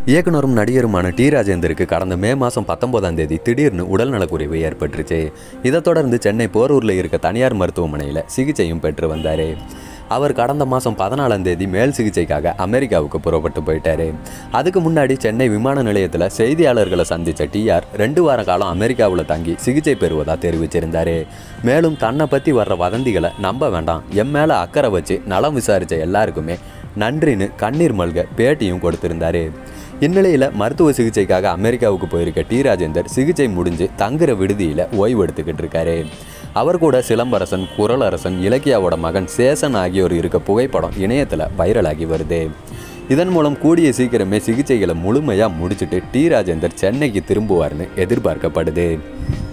இயக்குனரும் நடிகருமான டி ராஜேந்தருக்கு கடந்த மே மாதம் பத்தொன்பதாம் தேதி திடீர்னு உடல்நலக்குறைவு ஏற்பட்டுருச்சு இதைத் தொடர்ந்து சென்னை போரூரில் இருக்க தனியார் மருத்துவமனையில் சிகிச்சையும் பெற்று வந்தார் அவர் கடந்த மாதம் பதினாலாம் தேதி மேல் சிகிச்சைக்காக அமெரிக்காவுக்கு புறப்பட்டு போயிட்டாரு அதுக்கு முன்னாடி சென்னை விமான நிலையத்தில் செய்தியாளர்களை சந்தித்த டிஆர் ரெண்டு வார காலம் அமெரிக்காவில் தங்கி சிகிச்சை பெறுவதாக தெரிவிச்சிருந்தாரு மேலும் தன்னை பற்றி வர்ற வதந்திகளை நம்ப வேண்டாம் என் மேலே அக்கறை வச்சு நலம் விசாரித்த எல்லாருக்குமே நன்றின்னு கண்ணீர் மல்க பேட்டியும் கொடுத்திருந்தாரு இந்நிலையில் மருத்துவ சிகிச்சைக்காக அமெரிக்காவுக்கு போயிருக்க டி ராஜேந்தர் சிகிச்சை முடிஞ்சு தங்குற விடுதியில் ஓய்வு எடுத்துக்கிட்டு இருக்காரு அவர் கூட சிலம்பரசன் குரலரசன் இலக்கியாவோட மகன் சேசன் ஆகியோர் இருக்க புகைப்படம் இணையத்தில் வைரலாகி வருது இதன் மூலம் கூடிய சீக்கிரமே சிகிச்சைகளை முழுமையாக முடிச்சுட்டு டி ராஜேந்தர் சென்னைக்கு திரும்புவார்னு எதிர்பார்க்கப்படுது